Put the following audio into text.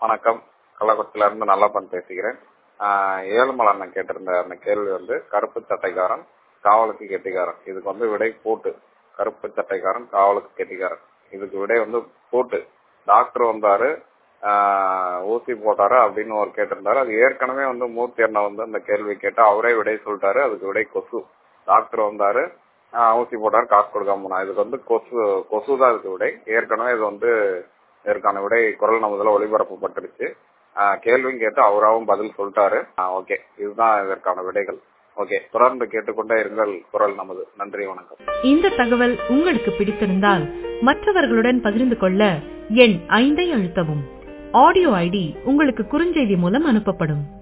வணக்கம் கள்ளக்குறிச்சியில இருந்து நல்லப்பன் பேசுகிறேன் ஆஹ் ஏழுமலை அண்ணன் கேட்டிருந்த அந்த கேள்வி வந்து கருப்பு சட்டைக்காரன் காவலுக்கு கெட்டிக்காரன் இதுக்கு வந்து விடை போட்டு கருப்பு சட்டைக்காரன் காவலுக்கு கெட்டிக்காரன் இதுக்கு விடை வந்து போட்டு டாக்டர் வந்தாரு ஆஹ் ஊசி போட்டாரு அப்படின்னு ஒரு கேட்டிருந்தாரு அது ஏற்கனவே வந்து மூர்த்தி அண்ணா வந்து அந்த கேள்வி கேட்டு அவரே விடை சொல்லிட்டாரு அதுக்கு விடை கொசு டாக்டர் வந்தாரு ஆஹ் ஊசி போட்டாரு காசு கொடுக்காம போனா இதுக்கு வந்து கொசு கொசு தான் இதுக்கு விடை ஏற்கனவே இது வந்து இதற்கான விடை குரல் நமதுல ஒளிபரப்பப்பட்டுருச்சு ஆஹ் கேள்வியும் கேட்டு அவராவும் பதில் சொல்லிட்டாரு ஓகே இதுதான் இதற்கான விடைகள் ஓகே தொடர்ந்து கேட்டுக்கொண்டே இருங்கள் குரல் நமது நன்றி வணக்கம் இந்த தகவல் உங்களுக்கு பிடித்திருந்தால் மற்றவர்களுடன் பகிர்ந்து கொள்ள எண் ஐந்தை அழுத்தவும் ஆடியோ ஐடி உங்களுக்கு குறுஞ்செய்தி மூலம் அனுப்பப்படும்